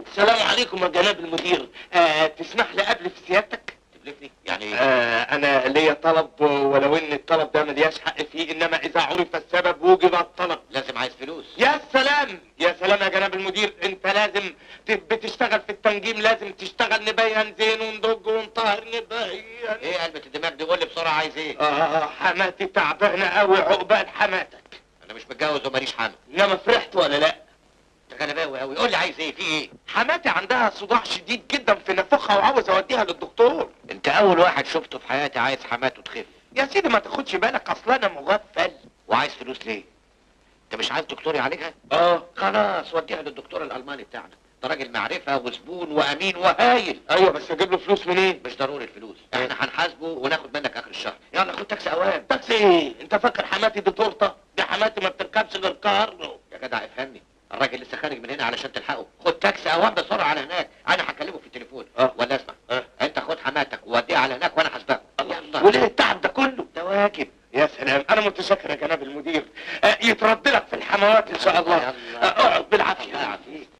السلام عليكم يا جناب المدير آه تسمح لي قبل في سيادتك تبلفني يعني ايه آه انا ليا طلب ولو ان الطلب ده ملياش حق فيه انما اذا عرف السبب وجب الطلب لازم عايز فلوس يا سلام يا سلام يا جناب المدير انت لازم ت- بتشتغل في التنجيم لازم تشتغل نبين زين وندج ونطهر نبين ايه قلبة الدماغ دي قول لي بسرعه عايز ايه اه حماتي تعبانه قوي عقبال حماتك انا مش متجوز وماليش حامل انما فرحت ولا لا انت غلباوي قوي قول لي عايز ايه في ايه حماتي عندها صداع شديد جدا في نافوخها وعاوز اوديها للدكتور انت اول واحد شفته في حياتي عايز حماته تخف يا سيدي ما تاخدش بالك اصل انا مغفل وعايز فلوس ليه انت مش عايز دكتور يعالجها اه خلاص وديها للدكتور الالماني بتاعنا ده راجل معرفه وزبون وامين وهايل ايوه بس اجيب له فلوس منين مش ضروري الفلوس احنا هنحاسبه وناخد منك اخر الشهر يلا خد تاكسي اوام تاكسي ايه انت فاكر حماتي دي تورته دي حماتي ما بتركبش غير كارلو يا جدع افهمني الراجل لسه خارج من هنا علشان تلحقه خد تاكسي اوام بسرعه على هناك انا هكلمه في التليفون اه. ولا اسمع اه. انت خد حماتك ووديها على هناك وانا هسبقه يلا وليه التعب ده كله ده واجب يا سلام انا متشكر يا جناب المدير آه، يترد لك في الحموات ان شاء الله يلا. آه، اقعد